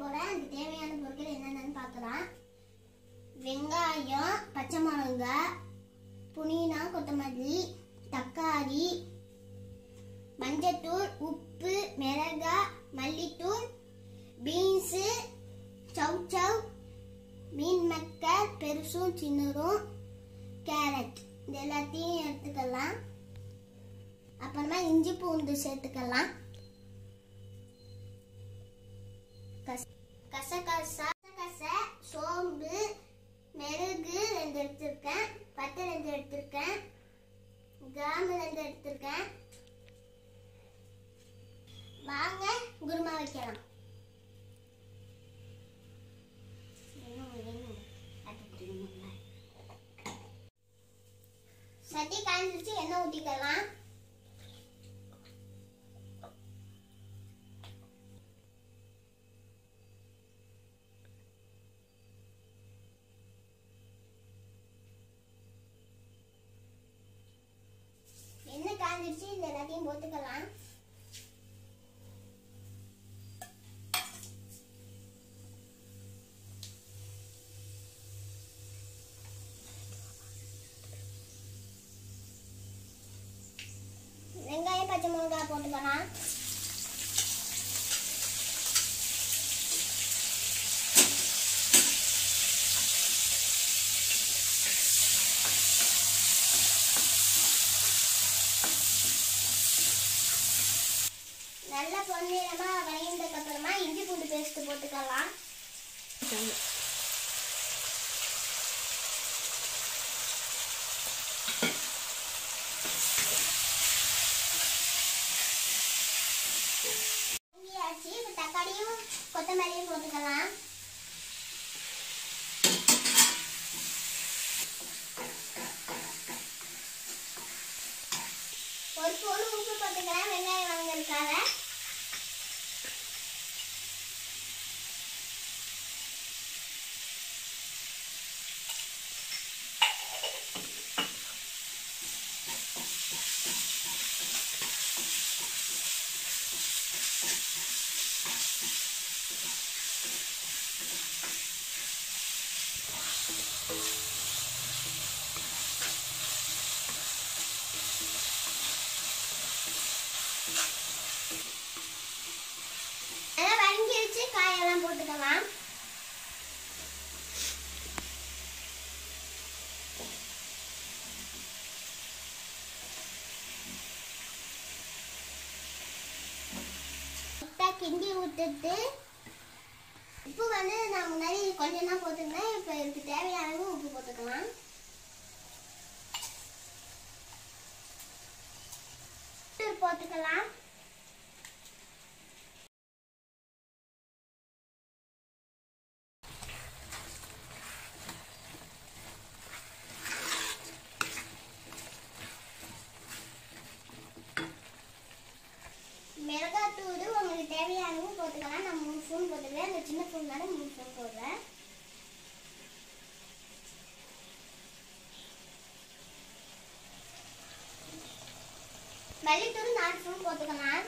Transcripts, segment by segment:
போறேன் அதுக்கு தேவையான பொருட்கள் என்னென்னு பார்க்கலாம் வெங்காயம் பச்சை மிளகாய் புதினா கொத்தமல்லி தக்காளி மஞ்சத்தூள் உப்பு மிளகாய் மல்லித்தூள் பீன்ஸு சவ் சவ் மீன் மக்கள் பெருசும் சின்னதும் கேரட் இது எல்லாத்தையும் எடுத்துக்கலாம் அப்புறமா இஞ்சி பூண்டு சேர்த்துக்கலாம் கச- கசகசா கசகசை சோம்பு மிளகு ரெண்டு எடுத்திருக்கேன் பட்டை ரெண்டு எடுத்திருக்கேன் கிராம்பு ரெண்டு எடுத்திருக்கேன் வாங்க குருமா வைக்கலாம் வேணும், வேணும். அடிட்டு இருந்தோம்ல. சட்டி காய்ஞ்சிருச்சு எண்ணெய் ஊற்றிக்கலாம் எண்ணெய் காய்ஞ்சிருச்சு இது எல்லாத்தையும் போட்டுக்கலாம் வெங்காயம் பச்சை மிளகாய் போட்டுக்கலாம் நல்ல பொன்னிறமா வரைந்ததுக்கு அப்புறமா இஞ்சி பூண்டு பேஸ்ட் போட்டுக்கலாம் பொங்கியாச்சு இப்போ தக்காளியும் கொத்தமல்லியும் போட்டுக்கலாம் ஒரு ஸ்பூன் உப்பு போட்டுக்கலாம் வெங்காயம் வாங்கிருக்காக நல்லா வதங்கி வச்சு காயெல்லாம் போட்டுக்கலாம் முட்டை கிண்டி விட்டுட்டு உப்பு வந்து நான் முன்னாடி கொஞ்சம் தான் போட்டிருந்தேன் இப்போ இதுக்கு தேவையான அளவு உப்பு போட்டுக்கலாம் உப்பு போட்டுக்கலாம் மிளகாத்தூள் உங்களுக்கு தேவையானது போட்டுக்கலாம் நான் மூணு ஸ்பூன் போட்டுக்கிறேன் அந்த சின்ன ஸ்பூன்னால மூணு ஸ்பூன் போடுறேன் மல்லித்தூள் நாலு ஸ்பூன் போட்டுக்கலாம்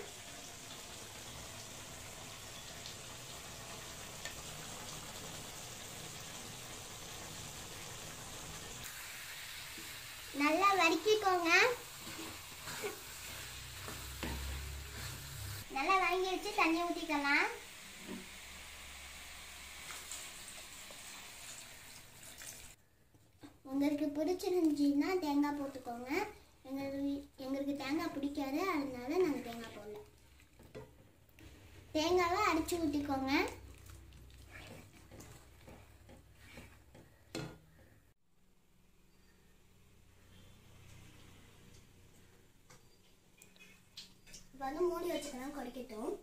நல்லா வதக்கிக்கோங்க நல்லா வாங்கி வச்சு தண்ணி ஊற்றிக்கலாம் உங்களுக்கு பிடிச்சிருந்துச்சின்னா தேங்காய் போட்டுக்கோங்க எங்களுக்கு எங்களுக்கு தேங்காய் பிடிக்காது அதனால நாங்கள் தேங்காய் போடல தேங்காவை அடித்து ஊற்றிக்கோங்க இப்போ வந்து மூடி வச்சுக்கலாம் கொதிக்கட்டும்